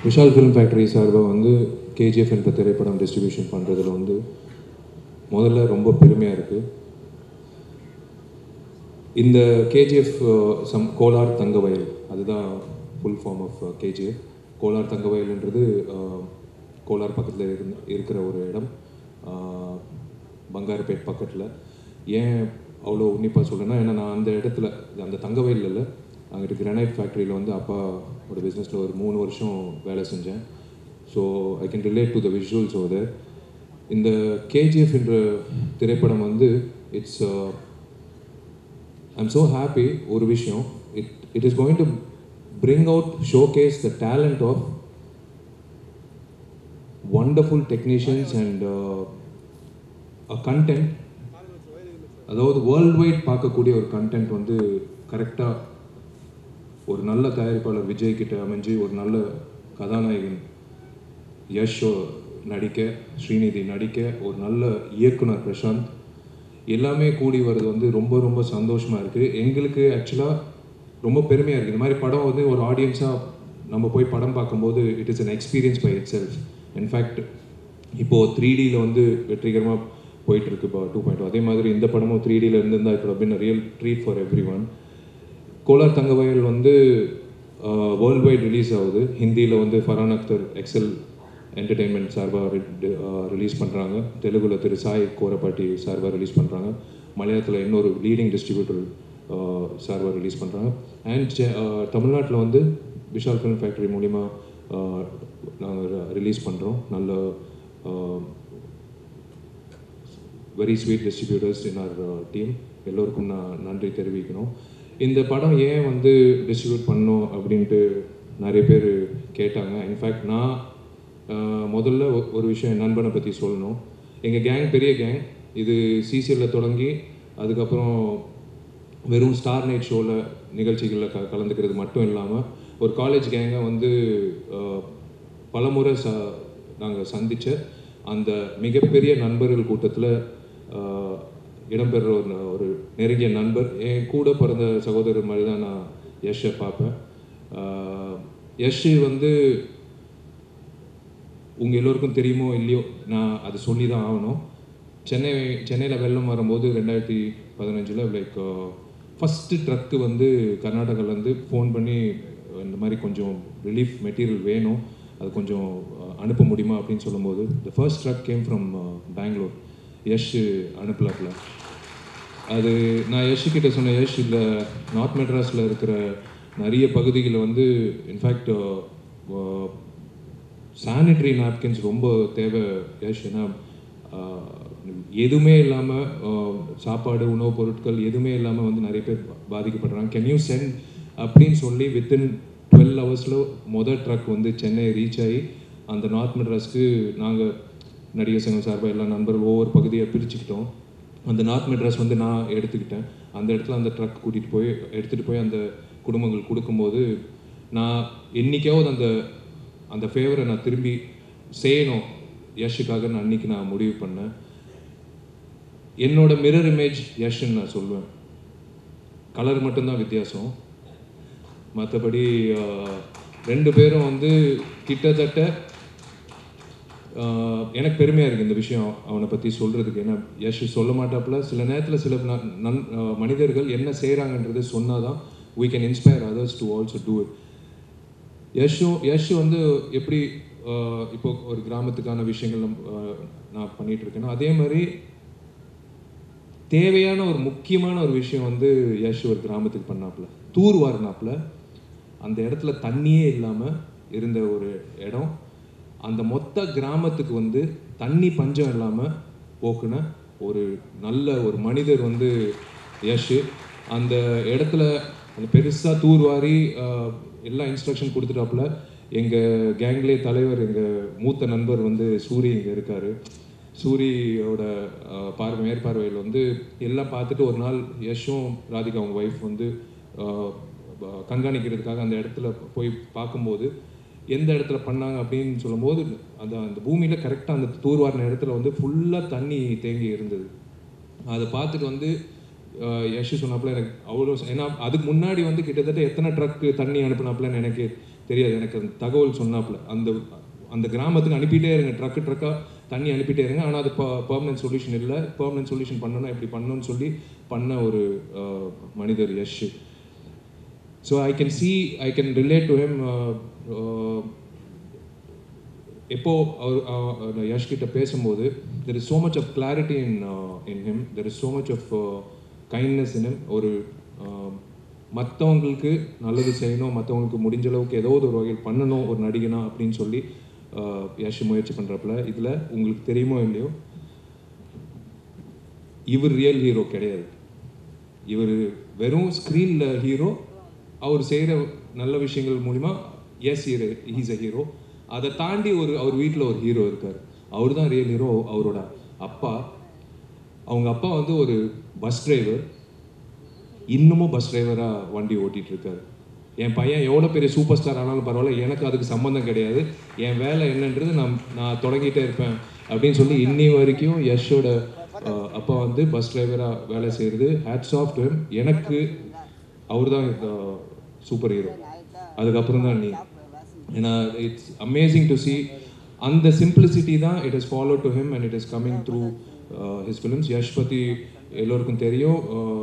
Vishal film factory சார்பாக வந்து KGF என்ற திரைப்படம் டிஸ்ட்ரிபியூஷன் பண்ணுறதுல வந்து முதல்ல ரொம்ப பெருமையாக இருக்குது இந்த கேஜிஎஃப் சம் கோலார் தங்கவயல் அதுதான் full form of KGF Kolar தங்கவயல்ன்றது அஹ், கோலார் பக்கத்தில் இருந்த இருக்கிற ஒரு இடம் அஹ், பங்காரப்பேட் பக்கத்தில் ஏன் அவ்வளோ உன்னிப்பாக சொல்கிறேன்னா ஏன்னா நான் அந்த இடத்துல அந்த தங்கவயல் இல்லை அங்கிட்டு கிரானைட் ஃபேக்ட்ரியில் வந்து அப்பாவோட பிஸ்னஸில் ஒரு மூணு வருஷம் வேலை செஞ்சேன் so I can relate to the visuals over இந்த கேஜிஎஃப் என்ற திரைப்படம் வந்து இட்ஸ் ஐம் ஸோ ஹாப்பி ஒரு விஷயம் it it is going to bring out showcase the talent of wonderful technicians and uh, a content அதாவது world wide பார்க்கக்கூடிய ஒரு content வந்து கரெக்டாக ஒரு நல்ல தயாரிப்பாளர் விஜய் கிட்ட அமைஞ்சு ஒரு நல்ல கதாநாயகன் யஷ் நடிக்க ஸ்ரீநிதி நடிக்க ஒரு நல்ல இயக்குனர் பிரசாந்த் எல்லாமே கூடி வர்றது வந்து ரொம்ப ரொம்ப சந்தோஷமாக இருக்குது எங்களுக்கு ஆக்சுவலாக ரொம்ப பெருமையாக இருக்குது இந்த மாதிரி படம் வந்து ஒரு ஆடியன்ஸாக நம்ம போய் படம் பார்க்கும்போது it is an experience by itself in fact இப்போது த்ரீ டியில் வந்து வெற்றிகரமாக போயிட்டு இருக்கு இப்போ டூ பாயிண்ட் அதே மாதிரி இந்த படமும் த்ரீ டியில் இருந்திருந்தா இப்போ been real treat for everyone Kolar Thangavayal வந்து வேர்ல்ட் வைட் ரிலீஸ் ஆகுது ஹிந்தியில் வந்து ஃபரான் அக்தர் எக்ஸல் என்டர்டெயின்மெண்ட் சார்பாக ரிலீஸ் பண்ணுறாங்க தெலுங்குல திரு சாய் கோரப்பாட்டி சார்பாக ரிலீஸ் பண்ணுறாங்க மலையாளத்தில் இன்னொரு லீடிங் டிஸ்ட்ரிபியூட்டர் சார்பாக ரிலீஸ் பண்ணுறாங்க அண்ட் தமிழ்நாட்டில் வந்து விஷால் ஃபிலிம் ஃபேக்டரி மூலிமா நாங்கள் ரிலீஸ் பண்ணுறோம் நல்ல very sweet distributors in our team எல்லோருக்கும் நான் நன்றி தெரிவிக்கணும் இந்த படம் ஏன் வந்து டிஸ்ட்ரிபியூட் பண்ணோம் அப்படின்ட்டு நிறைய பேர் கேட்டாங்க இன்ஃபேக்ட் நான் அஹ், முதல்ல ஒ- ஒரு விஷயம் என் நண்பனை பற்றி சொல்லணும் எங்கள் கேங் பெரிய கேங் இது சிசிஎல்ல தொடங்கி அதுக்கப்புறம் வெறும் ஸ்டார் நைட் ஷோவில் நிகழ்ச்சிகளில் க கலந்துக்கிறது மட்டும் இல்லாமல் ஒரு காலேஜ் கேங்கை வந்து அஹ், பலமுறை ச நாங்கள் சந்தித்த அந்த மிகப்பெரிய நண்பர்கள் கூட்டத்தில் இடம்பெறுற ஒரு ஒரு நெருங்கிய நண்பர் என் கூட பிறந்த சகோதரர் மாதிரி தான் நான் யஷை பார்ப்பேன் அஹ், யஷ் வந்து உங்கள் எல்லோருக்கும் தெரியுமோ இல்லையோ நான் அது சொல்லி தான் ஆகணும் சென்னை சென்னையில் வெள்ளம் வரும்போது ரெண்டாயிரத்தி பதினஞ்சில் லைக் ஃபஸ்ட்டு ட்ரக்கு வந்து கர்நாடகாலேருந்து ஃபோன் பண்ணி அஹ், இந்த மாதிரி கொஞ்சம் ரிலீஃப் மெட்டீரியல் வேணும் அது கொஞ்சம் அஹ், அனுப்ப முடியுமா அப்படின்னு சொல்லும்போது the first truck came from Bangalore Yash அனுப்பலாப்ல அது நான் யஷ் கிட்ட சொன்ன யஷ் இல்லை நார்த் மெட்ராஸில் இருக்கிற நிறைய பகுதிகளில் வந்து இன்ஃபேக்ட் சானிட்டரி நாப்கின்ஸ் ரொம்ப தேவை யஷ் ஏன்னா ஆஹ், எதுவுமே இல்லாமல் சாப்பாடு உணவுப் பொருட்கள் எதுவுமே இல்லாமல் வந்து நிறைய பேர் பா- பாதிக்கப்படுறாங்க கேன் யூ சென்ட் அப்படின்னு சொல்லி வித்தின் டுவெல் ஹவர்ஸில் மொதல் ட்ரக் வந்து சென்னை ரீச் ஆகி அந்த நார்த் மெட்ராஸ்க்கு நாங்கள் நடிகர் சங்கம் சார்பாக எல்லா நண்பர்கள் ஒவ்வொரு பகுதியை பிரிச்சுக்கிட்டோம் அந்த நார்த் மெட்ராஸ் வந்து நான் எடுத்துக்கிட்டேன் அந்த இடத்துல அந்த ட்ரக் கூட்டிகிட்டு போய் எடுத்துகிட்டு போய் அந்த குடும்பங்கள் கொடுக்கும்போது நான் என்னைக்காவது அந்த அந்த ஃபேவரை நான் திரும்பி செய்யணும் யஷுக்காக நான் அன்னைக்கு நான் முடிவு பண்ணேன் என்னோட மிரர் இமேஜ் யஷ்ன்னு நான் சொல்லுவேன் கலர் மட்டும்தான் வித்தியாசம் மற்றபடி ரெண்டு பேரும் வந்து கிட்டத்தட்ட ஆஹ், எனக்கு பெருமையாக இருக்குது இந்த விஷயம் அவனை பற்றி சொல்கிறதுக்கு ஏன்னா யஷ் சொல்ல மாட்டாப்புல சில நேரத்தில் சில ந- நன் ஆஹ், மனிதர்கள் என்ன செய்கிறாங்கன்றது சொன்னால் தான் we can inspire others to also do it யஷும் Yash வந்து எப்படி ஆஹ், இப்போ ஒரு கிராமத்துக்கான விஷயங்கள் நம்ம, ஆஹ், நான் பண்ணிட்டு இருக்கேனோ அதே மாதிரி தேவையான ஒரு முக்கியமான ஒரு விஷயம் வந்து யஷ் ஒரு கிராமத்துக்கு பண்ணாப்புல தூர் வாரினாப்புல அந்த இடத்துல தண்ணியே இல்லாமல் இருந்த ஒரு இடம் அந்த மொத்த கிராமத்துக்கு வந்து தண்ணி பஞ்சம் இல்லாமல் போக்குன ஒரு நல்ல ஒரு மனிதர் வந்து யஷ் அந்த இடத்துல அந்த பெருசாக தூர்வாரி ஆஹ், எல்லா இன்ஸ்ட்ரக்ஷன் கொடுத்துட்டாப்புல எங்கள் கேங்லே தலைவர் எங்கள் மூத்த நண்பர் வந்து சூரி இங்கே இருக்கார் சூரியோட அஹ், பார்வை மேற்பார்வையில் வந்து எல்லாம் பார்த்துட்டு ஒரு நாள் யஷும் ராதிகா அவங்க ஒய்ஃப் வந்து அஹ், ப- கண்காணிக்கிறதுக்காக அந்த இடத்துல போய் பார்க்கும்போது எந்த இடத்துல பண்ணாங்க அப்படின்னு சொல்லும்போது அந்த அந்த பூமியில் கரெக்டாக அந்த தூர்வாரின இடத்துல வந்து ஃபுல்லாக தண்ணி தேங்கி இருந்தது அதை பார்த்துட்டு வந்து அஹ், யஷ் சொன்னாப்புல எனக்கு அவ்வளோ ஏன்னா அதுக்கு முன்னாடி வந்து கிட்டத்தட்ட எத்தனை ட்ரக் தண்ணி அனுப்புனாப்புலன்னு எனக்கு தெரியாது எனக்கு அந்த தகவல் சொன்னாப்புல அந்த அந்த கிராமத்துக்கு அனுப்பிட்டே இருங்க ட்ரக்கு ட்ரக்காக தண்ணி அனுப்பிட்டே இருங்க ஆனால் அது பர்மனன்ட் சொல்யூஷன் இல்லை பர்மனன்ட் சொல்யூஷன் பண்ணணும் இப்படி பண்ணணும்னு சொல்லி பண்ண ஒரு அஹ், மனிதர் Yash so I can see I can relate to him எப்போ அவர் அவர் யஷ் கிட்ட பேசும்போது there is so much of clarity in in him there is so much of kindness in him ஒரு மற்றவங்களுக்கு நல்லது செய்யணும் மற்றவங்களுக்கு முடிஞ்ச அளவுக்கு ஏதோ ஒரு வகையில் பண்ணணும் ஒரு நடிகனா அப்படின்னு சொல்லி uh, யஷ் முயற்சி பண்ணுறப்பல இதில் உங்களுக்கு தெரியுமோ இல்லையோ இவர் ரியல் ஹீரோ கிடையாது இவர் வெறும் ஸ்க்ரீனில் ஹீரோ அவர் செய்கிற நல்ல விஷயங்கள் மூலிமா as hero he's a hero அதை தாண்டி ஒரு அவர் வீட்டில் ஒரு ஹீரோ இருக்கார் அவர் தான் ரியல் ஹீரோ அவரோட அப்பா அவங்க அப்பா வந்து ஒரு பஸ் டிரைவர் இன்னமும் பஸ் டிரைவராக வண்டி ஓட்டிகிட்டு இருக்காரு என் பையன் எவ்வளோ பெரிய சூப்பர் ஸ்டார் ஆனாலும் பரவாயில்ல எனக்கு அதுக்கு சம்மந்தம் கிடையாது என் வேலை என்னன்றது நான் நான் தொடங்கிட்டே இருப்பேன் அப்படின்னு சொல்லி இன்னி வரைக்கும் யஷோட அஹ், அப்பா வந்து பஸ் டிரைவராக வேலை செய்கிறது ஹேட்ஸ் ஆஃப் டு எனக்கு அவர் தான் சூப்பர் ஹீரோ அதுக்கப்புறம் தான் நீ ஏன்னா இட்ஸ் அமேசிங் டு see அந்த சிம்பிளிசிட்டி தான் it is follow to him and it is coming through his films Yash பற்றி எல்லோருக்கும் தெரியும்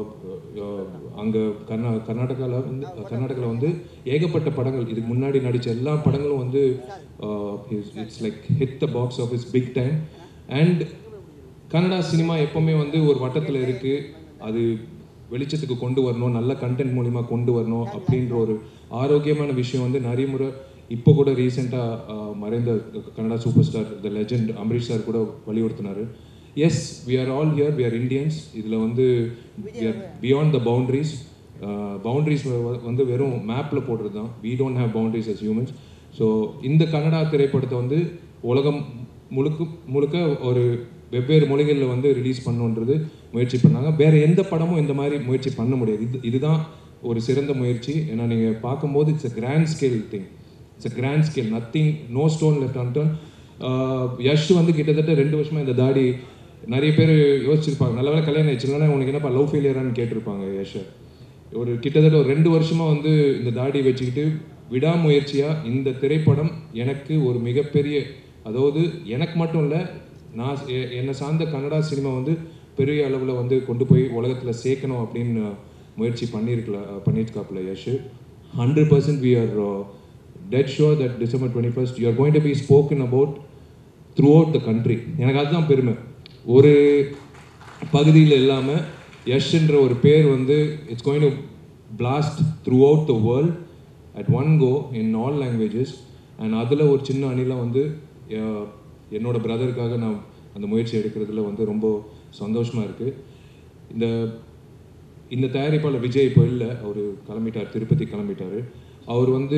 அங்கே கர்நா கர்நாடகாவில் வந்து கர்நாடகாவில் வந்து ஏகப்பட்ட படங்கள் இதுக்கு முன்னாடி நடித்த எல்லா படங்களும் வந்து it's like hit the box office big time and Kannada cinema எப்போவுமே வந்து ஒரு வட்டத்தில் இருக்குது அது வெளிச்சத்துக்கு கொண்டு வரணும் நல்ல கண்டென்ட் மூலிமா கொண்டு வரணும் அப்படின்ற ஒரு ஆரோக்கியமான விஷயம் வந்து நிறைய முறை இப்போ கூட ரீசெண்டாக மறைந்த Kannada super star the legend Ambareesh sir கூட வலியுறுத்தினார் as we are all here we are Indians இதில் வந்து we are beyond the boundaries boundaries வந்து வெறும் மேப்பில் போடுறது தான் we don't have boundaries as humans so இந்த கன்னடா திரைப்படத்தை வந்து உலகம் முழுக்க முழுக்க ஒரு வெவ்வேறு மொழிகளில் வந்து ரிலீஸ் பண்ணுன்றது முயற்சி பண்ணாங்க வேறு எந்த படமும் இந்த மாதிரி முயற்சி பண்ண முடியாது இது இதுதான் ஒரு சிறந்த முயற்சி ஏன்னா நீங்கள் பார்க்கும்போது it's a grand scale thing it's a grand scale nothing no stone left unturned Yash வந்து கிட்டத்தட்ட ரெண்டு வருஷமா இந்த தாடி நிறைய பேர் யோசிச்சிருப்பாங்க நல்ல வேளை கல்யாணம் ஆயிடுச்சுன்னா உனக்கு என்னப்பா லவ் ஃபெயிலியரான்னு கேட்டிருப்பாங்க யஷ் ஒரு கிட்டத்தட்ட ஒரு ரெண்டு வருஷமா வந்து இந்த தாடி வச்சுக்கிட்டு விடாமுயற்சியாக இந்த திரைப்படம் எனக்கு ஒரு மிகப்பெரிய அதாவது எனக்கு மட்டும் இல்லை நான் எ- என்னை சார்ந்த கன்னடா சினிமா வந்து பெரிய அளவில் வந்து கொண்டு போய் உலகத்தில் சேர்க்கணும் அப்படின்னு முயற்சி பண்ணியிருக்கல பண்ணியிருக்காப்புல Yash hundred percent we are dead sure that December twenty first you are going to be spoken about throughout the country எனக்கு அதுதான் பெருமை ஒரு பகுதியில் இல்லாமல் யஷ்ன்ற ஒரு பேர் வந்து it's going to blast throughout the world at one go in all languages and அதில் ஒரு சின்ன அணிலாம் வந்து அஹ், என்னோட பிரதருக்காக நான் அந்த முயற்சி எடுக்கிறதுல வந்து ரொம்ப சந்தோஷமாக இருக்குது இந்த இந்த தயாரிப்பாளர் விஜய் இப்போ இல்லை அவர் கிளம்பிட்டார் திருப்பதி கிளம்பிட்டார் அவர் வந்து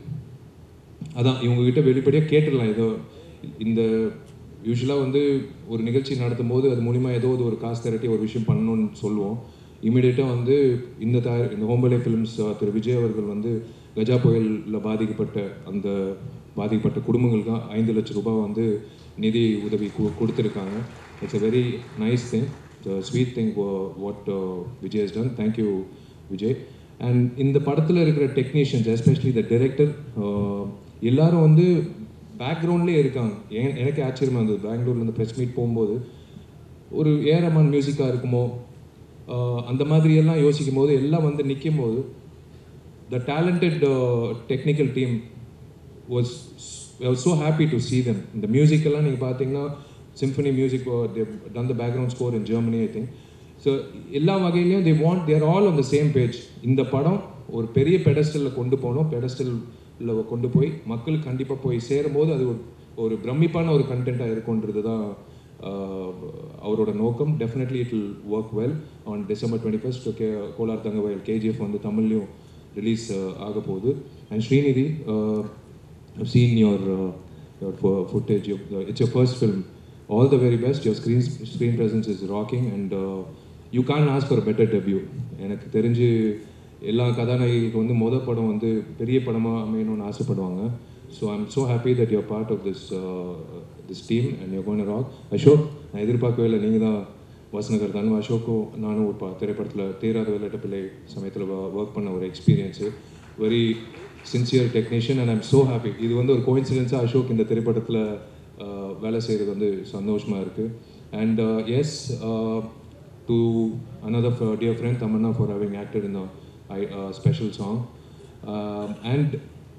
அதான் இவங்ககிட்ட வெளிப்படையாக கேட்டுடலாம் ஏதோ இந்த யூஸ்வலாக வந்து ஒரு நிகழ்ச்சி நடத்தும் போது அது மூலிமா ஏதோ ஒரு காசு திரட்டி ஒரு விஷயம் பண்ணணும்னு சொல்லுவோம் இமீடியட்டாக வந்து இந்த தயார் இந்த ஹோம்பலே ஃபிலிம்ஸ் திரு விஜய் அவர்கள் வந்து கஜா புயலில் பாதிக்கப்பட்ட அந்த பாதிக்கப்பட்ட குடும்பங்களுக்கு ஐந்து லட்சம் ரூபாய் வந்து நிதி உதவி கு- கொடுத்துருக்காங்க it's a very nice thing sweet thing what Vijay has done thank you Vijay and இந்த படத்தில் இருக்கிற டெக்னீஷியன்ஸ் எஸ்பெஷலி த டைரக்டர் எல்லாரும் வந்து பேக்ரவுண்ட்லேயே இருக்காங்க ஏன் எனக்கு ஆச்சரியமாக இருந்தது பெங்களூர்லேருந்து ப்ரெஸ் மீட் போகும்போது ஒரு ஏரமான் மியூசிக்காக இருக்குமோ ஆஹ் அந்த மாதிரி எல்லாம் யோசிக்கும் போது எல்லாம் வந்து நிற்கும் போது the talented technical team was so happy to see them இந்த மியூசிக் எல்லாம் நீங்கள் பார்த்தீங்கன்னா symphony music done the background score in Germany I think so எல்லா வகையிலையும் they want there all on the same page இந்த படம் ஒரு பெரிய பெடஸ்டலில் கொண்டு போகணும் பெடஸ்டலில் கொண்டு போய் மக்களுக்கு கண்டிப்பாக போய் சேரும்போது அது ஒரு ஒரு பிரமிப்பான ஒரு கண்டென்ட்டாக இருக்கும்ன்றது தான் ஆஹ், அவரோட நோக்கம் definitely it will work well on December twenty first K Kolar Thangavayal KGF வந்து தமிழ்லையும் ரிலீஸ் ஆக போகுது and Srinidhi I've seen your uh, your fo- footage. Your, uh, it's your first film. All the very best. Your screen screen presence is rocking, and uh, you can't ask for a better debut. எனக்கு தெரிஞ்சு எல்லா கதாநாயகிக்கு வந்து மொத படம் வந்து பெரிய படமாக அமையணும்னு ஆசைப்படுவாங்க so I'm so happy that you're part of this this team and you're gonna rock Ashok நான் எதிர்பார்க்கவே இல்லை நீங்கள் தான் வாசனகர் தான் அசோக்கும் நானும் ஒரு பா திரைப்படத்தில் தேராத விளையாட்டு பிள்ளை சமயத்தில் ஒர்க் பண்ண ஒரு experience very sincere technician and I'm so happy இது வந்து ஒரு கோயின்சிடென்ஸாக அசோக் இந்த திரைப்படத்தில் வேலை செய்கிறது வந்து சந்தோஷமாக இருக்குது and as to another dear friend Tamannaah for having acted in a special song and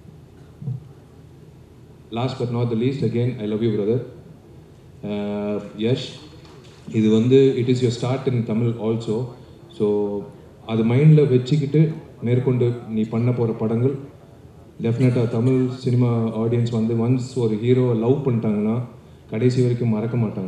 last but not the least again I love you brother Yash இது வந்து it is your start in Tamil also so அது மைண்டில் வச்சுக்கிட்டு மேற்கொண்டு நீ பண்ண போகிற படங்கள் டெஃபினட்டாக தமிழ் சினிமா ஆடியன்ஸ் வந்து ஒன்ஸ் ஒரு ஹீரோவை லவ் பண்ணிட்டாங்கன்னா கடைசி வரைக்கும் மறக்க மாட்டாங்க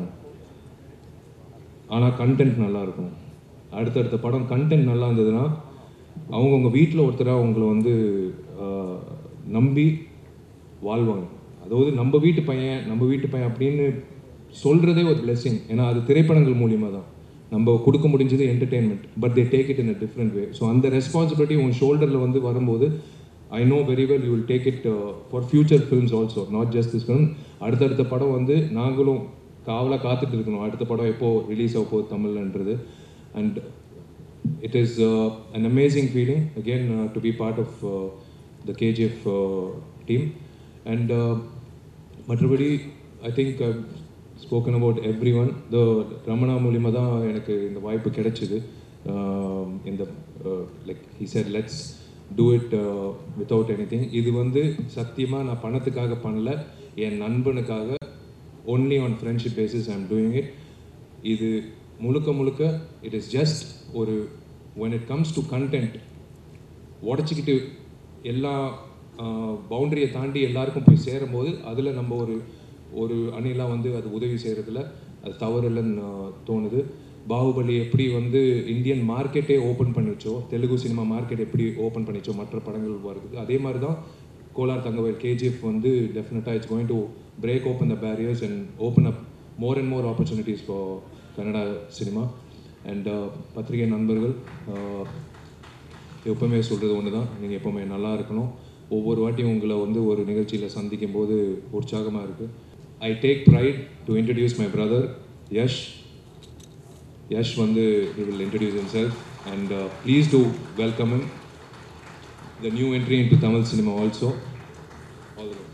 ஆனால் கண்டென்ட் நல்லா இருக்கும் அடுத்தடுத்த படம் கண்டென்ட் நல்லா இருந்ததுன்னா அவங்கவுங்க வீட்டில் ஒருத்தராக அவங்கள வந்து ஆஹ், நம்பி வாழ்வாங்க அதாவது நம்ம வீட்டு பையன் நம்ம வீட்டு பையன் அப்படின்னு சொல்கிறதே ஒரு blessing ஏன்னா அது திரைப்படங்கள் மூலியமாக தான் நம்ம கொடுக்க முடிஞ்சது entertainment but they take it in a different way so அந்த ரெஸ்பான்சிபிலிட்டி உன் ஷோல்டரில் வந்து வரும்போது I know very well you will take it for future films also not just this film அடுத்தடுத்த படம் வந்து நாங்களும் காவலாக காத்துட்டு இருக்கணும் அடுத்த படம் எப்போ ரிலீஸ் ஆக போகுது தமிழ்ன்றது and it is an amazing feeling again to be part of the KGF team and மற்றபடி I think spoken about everyone the Ramana மூலியமாக தான் எனக்கு இந்த வாய்ப்பு கிடைச்சிது Um, இந்த like he said let's do it without anything இது வந்து சத்தியமாக நான் பணத்துக்காக பண்ணல என் நண்பனுக்காக only on friendship basis I am doing it இது முழுக்க முழுக்க இட் இஸ் ஜஸ்ட் ஒரு when it comes to content உடச்சிக்கிட்டு எல்லா பவுண்டரியை தாண்டி எல்லாருக்கும் போய் சேரும்போது அதில் நம்ம ஒரு ஒரு அணிலாக வந்து அது உதவி செய்கிறதுல அது தவறு இல்லைன்னு ஆஹ், தோணுது பாகுபலி எப்படி வந்து இந்தியன் மார்க்கெட்டே ஓப்பன் பண்ணிச்சோ தெலுங்கு சினிமா மார்க்கெட் எப்படி ஓப்பன் பண்ணிச்சோ மற்ற படங்கள் வருது அதே மாதிரி தான் கோலார் தங்கவேல் கேஜிஎஃப் வந்து டெஃபினட்டாக it's going to break open the barriers and open up more and more opportunities for Kannada cinema and பத்திரிகை நண்பர்கள் ஆஹ், எப்பவுமே சொல்கிறது ஒன்று தான் நீங்கள் எப்பவுமே நல்லா இருக்கணும் ஒவ்வொரு வாட்டியும் உங்களை வந்து ஒரு நிகழ்ச்சியில் சந்திக்கும் போது உற்சாகமாக இருக்குது I take pride to introduce my brother Yash Yash வந்து he will introduce himself and uh, please do welcome him the new entry into Tamil cinema also all the best.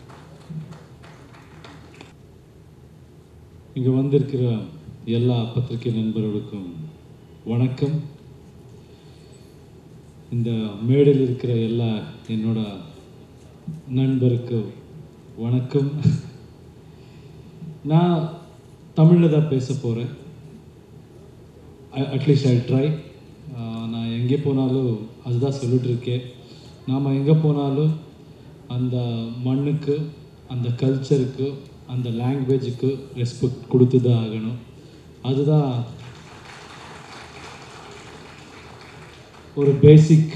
இங்கே வந்திருக்கிற எல்லா பத்திரிகை நண்பர்களுக்கும் வணக்கம் இந்த மேடையில் இருக்கிற எல்லா என்னோட நண்பருக்கு வணக்கம் நான் தமிழில் தான் பேச போகிறேன் அட்லீஸ்ட் ஐ ட்ரை நான் எங்கே போனாலும் அதுதான் சொல்லிட்டு இருக்கேன் நாம் எங்கே போனாலும் அந்த மண்ணுக்கு அந்த கல்ச்சருக்கு அந்த லாங்குவேஜுக்கு ரெஸ்பெக்ட் கொடுத்து தான் ஆகணும் அதுதான் ஒரு பேசிக்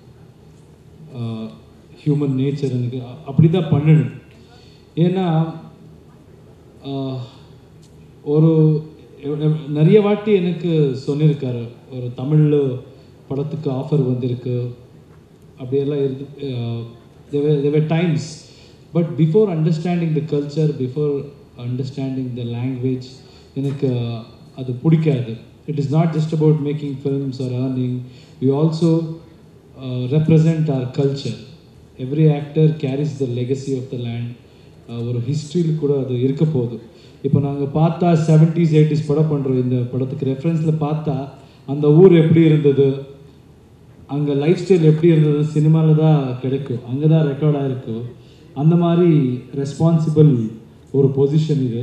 ஹியூமன் நேச்சர் எனக்கு அ- அப்படி தான் பண்ணணும் ஏன்னா ஆஹ், ஒரு எவ்- எவ்- நிறைய வாட்டி எனக்கு சொல்லியிருக்காரு ஒரு தமிழ் படத்துக்கு ஆஃபர் வந்திருக்கு அப்படியெல்லாம் இருந்து there were times but before understanding the culture before understanding the language எனக்கு அது பிடிக்காது it is not just about making films or earning we also represent our culture every actor carries the legacy of the land ஒரு ஹிஸ்ட்ரியில் கூட அது இருக்க போகுது இப்போ நாங்கள் பார்த்தா செவன்ட்டீஸ் எயிட்டிஸ் படம் பண்ணுறோம் இந்த படத்துக்கு ரெஃபரன்ஸில் பார்த்தா அந்த ஊர் எப்படி இருந்தது அங்கே லைஃப் ஸ்டைல் எப்படி இருந்தது சினிமாவில் தான் கிடைக்கும் அங்கே தான் ரெக்கார்ட் ஆகிருக்கு அந்த மாதிரி ரெஸ்பான்சிபிள் ஒரு பொசிஷன் இது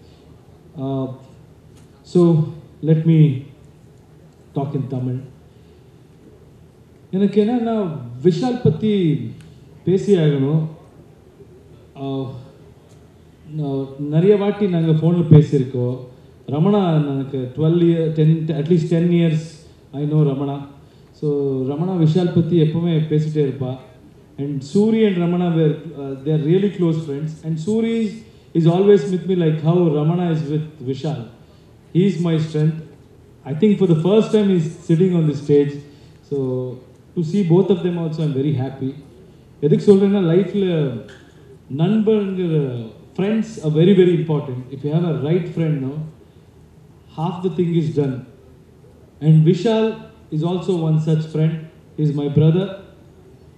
so let me talk in Tamil எனக்கு என்னன்னா விஷால் பற்றி பேசி ஆகணும் ஆஹ், நான் நிறைய வாட்டி நாங்கள் ஃபோனில் பேசியிருக்கோம் ரமணா எனக்கு twelve year ten at least ten years I know Ramana so Ramana Vishal பற்றி எப்போவுமே பேசிகிட்டே இருப்பா and Suri and Ramana were there really close friends and Suri is always with me like how Ramana is with Vishal he is my strength. I think for the first time he's sitting on the stage. So to see both of them also, I'm very happy. எதுக்கு சொல்கிறேன்னா லைஃப்பில் நண்பருங்கிற friends are very very important if you have a right friend know half the thing is done. And Vishal is also one such friend. He's my brother.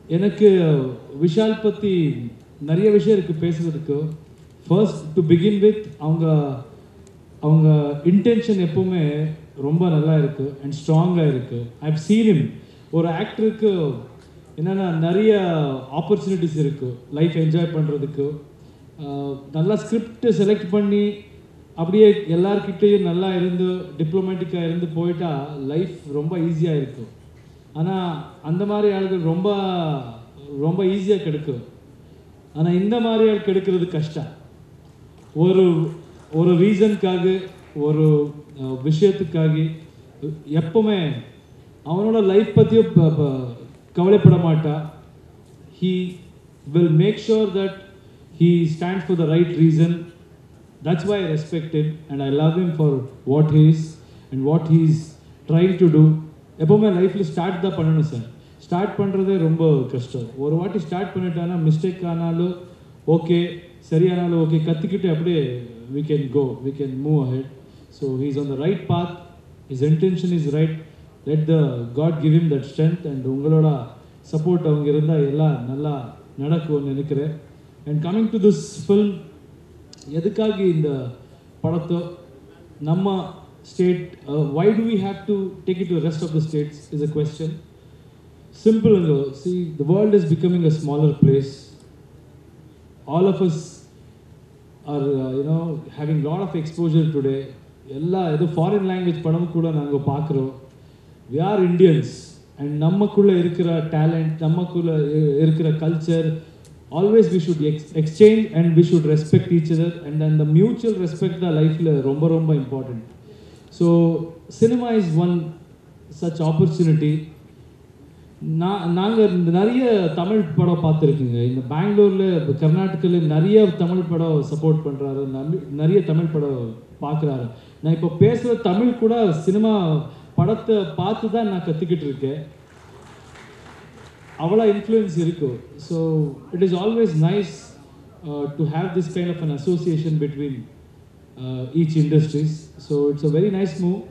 எனக்கு விஷால் பற்றி நிறைய விஷயம் இருக்குது பேசுறதுக்கு ஃபர்ஸ்ட் டு பிகின் வித் அவங்க அவங்க intention எப்பவுமே ரொம்ப நல்லா இருக்குது அண்ட் ஸ்ட்ராங்காக இருக்குது ஐ ஹவ் சீன் him ஒரு ஆக்டருக்கு என்னென்னா நிறைய ஆப்பர்ச்சுனிட்டிஸ் இருக்குது லைஃப் என்ஜாய் பண்ணுறதுக்கு நல்லா ஸ்கிரிப்ட் செலக்ட் பண்ணி அப்படியே எல்லார்கிட்டேயும் நல்லா இருந்து டிப்ளமேட்டிக்காக இருந்து போயிட்டா லைஃப் ரொம்ப ஈஸியாக இருக்கும் ஆனால் அந்த மாதிரி ஆளுகள் ரொம்ப ரொம்ப ஈஸியாக கிடைக்கும் ஆனால் இந்த மாதிரி ஆள் கிடைக்கிறது கஷ்டம் ஒரு ஒரு ரீசனுக்காக ஒரு அஹ், விஷயத்துக்காக எப்பவுமே அவனோட லைஃப் பற்றியும் ப- ப- கவலைப்பட மாட்டா he will make sure that he stands for the right reason. That's why I respect him and I love him for what he is and what he is trying to do. எப்போவுமே லைஃப்பில் start தான் பண்ணணும் sir start பண்ணுறதே ரொம்ப கஷ்டம் ஒரு வாட்டி start பண்ணிட்டானா மிஸ்டேக் ஆனாலும் ஓகே சரியானாலும் ஓகே கற்றுக்கிட்டு அப்படியே we can go we can move ahead so he's on the right path his intention is right let the god give him that strength and உங்களோட சப்போர்ட் அவங்க இருந்தால் எல்லாம் நல்லா நடக்கும்னு நினைக்கிறேன் and coming to this film எதுக்காக இந்த படத்தை நம்ம state why do we have to take it to rest of the states is a question சிம்பிளுங்க see the world is becoming a smaller place all of us are you know having lot of exposure today எல்லா ஏதோ foreign language படம் கூட நாங்கள் பார்க்குறோம் we are Indians and நமக்குள்ளே இருக்கிற talent நமக்குள்ளே இருக்கிற culture always we should ex exchange and we should respect each other and அந்த மியூச்சுவல் ரெஸ்பெக்ட் தான் லைஃப்பில் ரொம்ப ரொம்ப important so cinema is one such opportunity நான் நாங்கள் நிறைய தமிழ் படம் பார்த்துருக்குங்க இந்த பெங்களூரில் கர்நாடகாவில் நிறைய தமிழ் படம் சப்போர்ட் பண்ணுறாரு நிறைய தமிழ் படம் பார்க்குறாரு நான் இப்போ பேசுகிற தமிழ் கூட சினிமா படத்தை பார்த்து தான் நான் கற்றுக்கிட்டு இருக்கேன் அவ்வளோ இன்ஃப்ளூயன்ஸ் இருக்கும் so it is always nice to have this kind of an association between each industries so it's a very nice move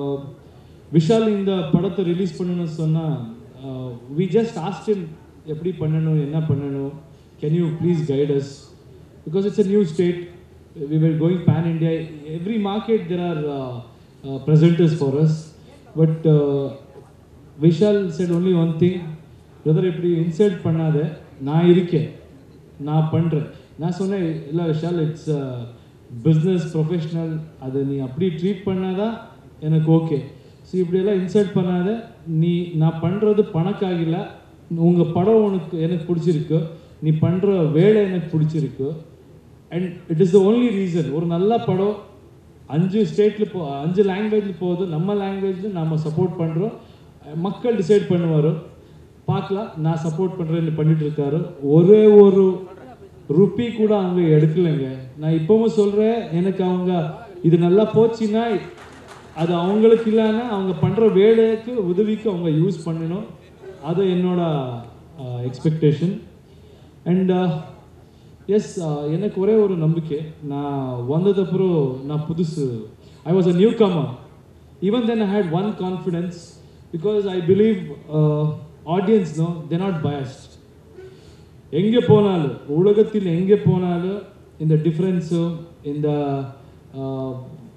Vishal இந்த படத்தை ரிலீஸ் பண்ணணும்னு சொன்னால் வி ஜஸ்ட் ஆஸ்டின் எப்படி பண்ணணும் என்ன பண்ணணும் can you please guide us because it's a new state we were going pan India. Every market there are uh, uh, presenters for us. But uh, Vishal said only one thing. Brother இப்படி insult பண்ணாத நான் இருக்கேன் நான் பண்ணுறேன் நான் சொன்னேன் இல்லை Vishal it's business professional அதை நீ அப்படி ட்ரீட் பண்ணாதான் எனக்கு ஓகே ஸோ இப்படியெல்லாம் இன்சல்ட் பண்ணாத நீ நான் பண்ணுறது பணக்காகல உங்கள் படம் உனக்கு எனக்கு பிடிச்சிருக்கு நீ பண்ணுற வேலை எனக்கு பிடிச்சிருக்கு and it is the only reason ஒரு நல்ல படம் அஞ்சு ஸ்டேட்டில் போ அஞ்சு லாங்குவேஜில் போகுது நம்ம லாங்குவேஜில் நம்ம சப்போர்ட் பண்ணுறோம் மக்கள் டிசைட் பண்ணுவார் பார்க்கலாம் நான் சப்போர்ட் பண்ணுறேன்னு பண்ணிட்டு இருக்காரு ஒரே ஒரு ருப்பி கூட அவங்க எடுக்கலைங்க நான் இப்பவும் சொல்கிறேன் எனக்கு அவங்க இது நல்லா போச்சுன்னா அது அவங்களுக்கு இல்லைன்னா அவங்க பண்ணுற வேலைக்கு உதவிக்கு அவங்க யூஸ் பண்ணணும் அது என்னோட எக்ஸ்பெக்டேஷன் அண்ட் எஸ் எனக்கு ஒரே ஒரு நம்பிக்கை நான் வந்ததப்புறம் நான் புதுசு I was a newcomer even then I had one confidence because I believe audience know they not biased எங்கே போனாலும் உலகத்தில் எங்கே போனாலும் இந்த டிஃப்ரென்ஸும் இந்த ஆஹ்,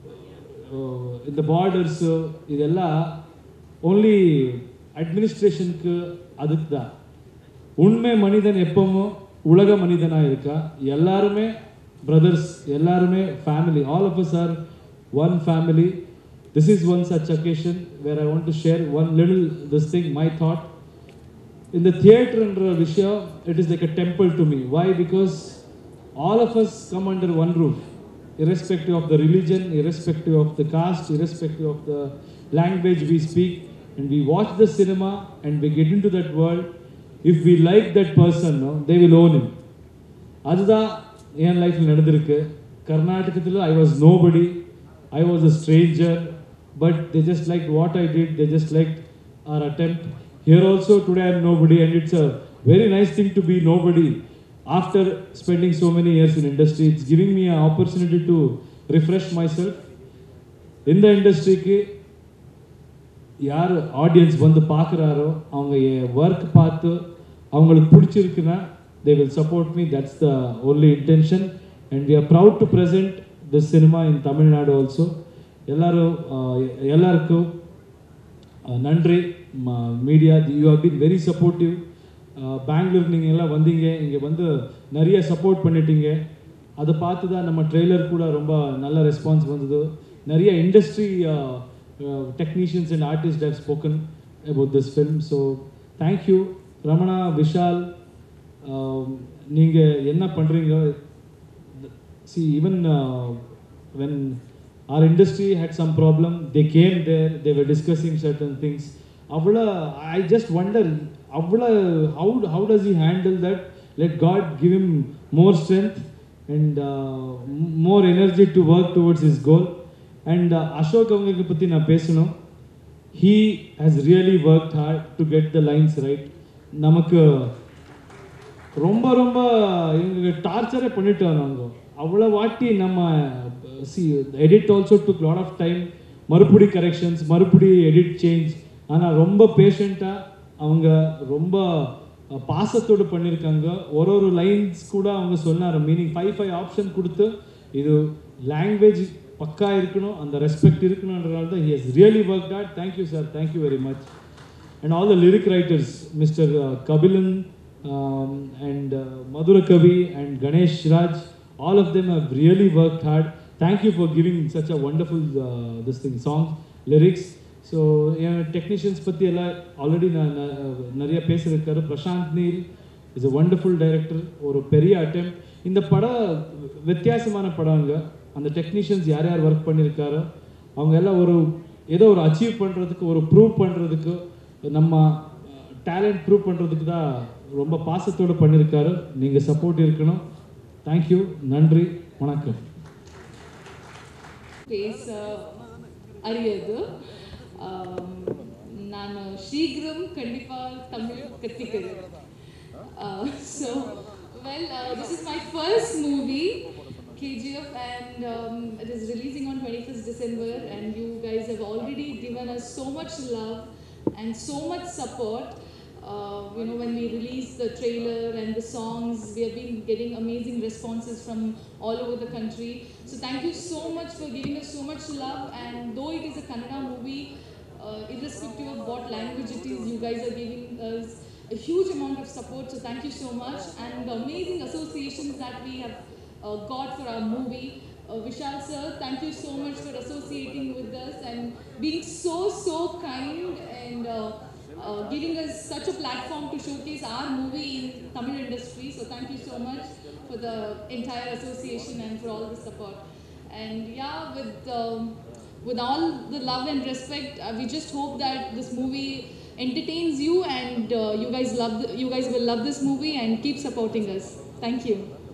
ஆஹ், இந்த பார்டர்ஸு இதெல்லாம் ஓன்லி அட்மினிஸ்ட்ரேஷனுக்கு அதுக்கு தான் உண்மை மனிதன் எப்பவும் உலக மனிதனாக இருக்கா எல்லாருமே பிரதர்ஸ் எல்லாருமே family all of us are one family this is one such occasion where I want to share one little this thing my thought இந்த தியேட்டர்ன்ற விஷயம் it is like a temple to me why because all of us come under one roof irrespective of the religion, irrespective of the caste, irrespective of the language we speak, and we watch the cinema and we get into that world. If we like that person, no, they will own him. அதுதான் என் லைஃப்பில் நடந்திருக்கு கர்நாடகத்தில் I was nobody I was a stranger but they just like what I did they just like our attempt here also today I am nobody and it's a very nice thing to be nobody after spending so many years in industry it's giving me an opportunity to refresh myself இந்த இண்டஸ்ட்ரிக்கு யார் audience வந்து பார்க்குறாரோ அவங்க என் work பார்த்து அவங்களுக்கு பிடிச்சிருக்குன்னா they will support me that's the only intention and we are proud to present this cinema in Tamil Nadu also எல்லாரும் ஆஹ் எல்லாருக்கும் அஹ் நன்றி media you have been very supportive Bangalore நீங்கள் எல்லாம் வந்தீங்க இங்கே வந்து நிறைய சப்போர்ட் பண்ணிட்டீங்க அதை பார்த்து தான் நம்ம ட்ரெய்லர் கூட ரொம்ப நல்ல ரெஸ்பான்ஸ் வந்தது நிறைய industry technicians and artist have spoken about this film so thank you Ramana Vishal நீங்கள் என்ன பண்ணுறீங்க see even uh, when our industry had some problem they came there they were discussing certain things avla i just wonder avla how how does he handle that let god give him more strength and uh, m- more energy to work towards his goal and uh, ashok avanga பத்தி நான் பேசணும் he has really worked hard to get the lines right நமக்கு ரொம்ப ரொம்ப எங்களுக்கு டார்ச்சரே பண்ணிட்டோம் நாங்கள் அவ்வளோ வாட்டி நம்ம சி edit also took lot of time மறுபடி கரெக்ஷன்ஸ் மறுபடி எடிட் சேஞ்ச் ஆனால் ரொம்ப பேஷண்ட்டாக அவங்க ரொம்ப பாசத்தோடு பண்ணியிருக்காங்க ஒரு ஒரு லைன்ஸ் கூட அவங்க சொன்னார் மீனிங் ஃபைவ் ஃபைவ் ஆப்ஷன் கொடுத்து இது லாங்குவேஜ் பக்கா இருக்கணும் அந்த ரெஸ்பெக்ட் இருக்கணுன்றனால தான் he has really work hard thank you sir thank you very much and all the lyric writers, Mr. Uh, Kabilan um, and uh, Madhura Kavi and Ganesh Raj, all of them have really worked hard. Thank you for giving such a wonderful uh, this thing song lyrics. So என் technicians பற்றி எல்லாம் already நான் நான் நிறைய பேசியிருக்காரு Prashanth Neel is a wonderful director ஒரு பெரிய அட்டம் இந்த படம் வித்தியாசமான படங்க அந்த டெக்னீஷியன்ஸ் யார் யார் ஒர்க் பண்ணியிருக்காரோ அவங்க எல்லாம் ஒரு ஏதோ ஒரு அச்சீவ் பண்ணுறதுக்கு ஒரு ப்ரூவ் பண்ணுறதுக்கு நம்ம டேலண்ட் ப்ரூவ் பண்ணுறதுக்கு தான் ரொம்ப பாசத்தோடு பண்ணியிருக்காரு நீங்கள் சப்போர்ட் இருக்கணும் தேங்க்யூ நன்றி வணக்கம் பேச அறியது ஆம், நான் சீக்கிரம் கண்டிப்பாக தமிழ் கற்றுக்கிறேன் so well this is my first movie KGF and um, it is releasing on 21st December and you guys have already given us so much love and so much support uh, you know, when we released the trailer and the songs, we have been getting amazing responses from all over the country. So thank you so much for giving us so much love. And though it is a Kannada movie, uh, irrespective of what language it is, you guys are giving us a huge amount of support. So thank you so much. And the amazing associations that we have uh, got for our movie. Uh, Vishal sir, thank you so much for associating with us and being so, so kind and uh, uh, giving us such a platform to showcase our movie in Tamil industry. So thank you so much for the entire association and for all the support. And yeah, with um, with all the love and respect, uh, we just hope that this movie entertains you and uh, you guys love the, you guys will love this movie and keep supporting us. Thank you.